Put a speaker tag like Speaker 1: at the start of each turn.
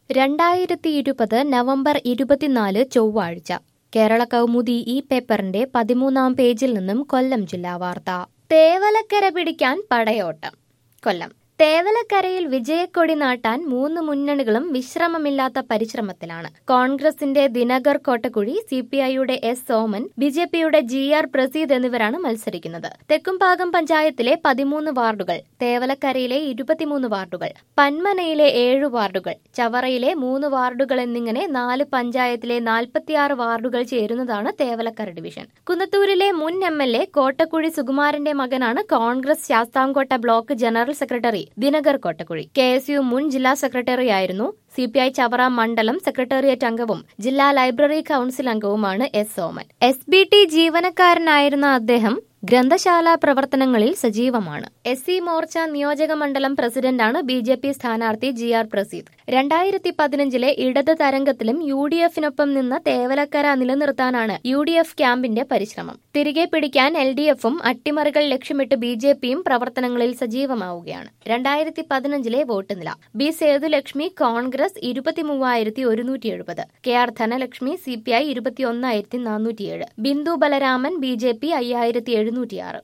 Speaker 1: രണ്ടായിരത്തി ഇരുപത് നവംബർ ഇരുപത്തിനാല് ചൊവ്വാഴ്ച കേരള കൗമുദി ഈ പേപ്പറിന്റെ പതിമൂന്നാം പേജിൽ നിന്നും കൊല്ലം ജില്ലാ വാർത്ത തേവലക്കര പിടിക്കാൻ പടയോട്ടം കൊല്ലം തേവലക്കരയിൽ വിജയക്കൊടി നാട്ടാൻ മൂന്ന് മുന്നണികളും വിശ്രമമില്ലാത്ത പരിശ്രമത്തിലാണ് കോൺഗ്രസിന്റെ ദിനകർ കോട്ടക്കുഴി സി പി ഐയുടെ എസ് സോമൻ ബി ജെ പിയുടെ ജി ആർ പ്രസീദ് എന്നിവരാണ് മത്സരിക്കുന്നത് തെക്കുംപാകം പഞ്ചായത്തിലെ പതിമൂന്ന് വാർഡുകൾ തേവലക്കരയിലെ ഇരുപത്തിമൂന്ന് വാർഡുകൾ പന്മനയിലെ ഏഴ് വാർഡുകൾ ചവറയിലെ മൂന്ന് വാർഡുകൾ എന്നിങ്ങനെ നാല് പഞ്ചായത്തിലെ നാൽപ്പത്തിയാറ് വാർഡുകൾ ചേരുന്നതാണ് തേവലക്കര ഡിവിഷൻ കുന്നത്തൂരിലെ മുൻ എം എൽ എ കോട്ടക്കുഴി സുകുമാരന്റെ മകനാണ് Congress Sasthamcotta block general secretary Dinakar Kottakuzhi K S U മുൻ ജില്ലാ സെക്രട്ടറിയായിരുന്നു സി പി ഐ ചവറ മണ്ഡലം സെക്രട്ടേറിയറ്റ് അംഗവും ജില്ലാ ലൈബ്രറി കൌൺസിൽ അംഗവുമാണ് S Soman S B T ജീവനക്കാരനായിരുന്ന അദ്ദേഹം ഗ്രന്ഥശാല പ്രവർത്തനങ്ങളിൽ സജീവമാണ് എസ് സി മോർച്ച നിയോജക മണ്ഡലം പ്രസിഡന്റാണ് ബി ജെ പി സ്ഥാനാർത്ഥി ജി ആർ പ്രസീദ് രണ്ടായിരത്തി പതിനഞ്ചിലെ ഇടത് തരംഗത്തിലും യു ഡി എഫിനൊപ്പം നിന്ന തേവലക്കര നിലനിർത്താനാണ് യു ഡി എഫ് ക്യാമ്പിന്റെ പരിശ്രമം തിരികെ പിടിക്കാൻ എൽ ഡി എഫും അട്ടിമറികൾ ലക്ഷ്യമിട്ട് ബി ജെ പിയും പ്രവർത്തനങ്ങളിൽ സജീവമാവുകയാണ് രണ്ടായിരത്തി പതിനഞ്ചിലെ വോട്ട് നില ബി സേതുലക്ഷ്മി കോൺഗ്രസ് ഇരുപത്തിമൂവായിരത്തി ഒരുന്നൂറ്റി എഴുപത് K R Dhanalakshmi C P I ഇരുപത്തിയൊന്നായിരത്തി നാനൂറ്റിയേഴ് Bindu Balaraman B J P അയ്യായിരത്തി എഴുന്നൂറ്റിയാറ്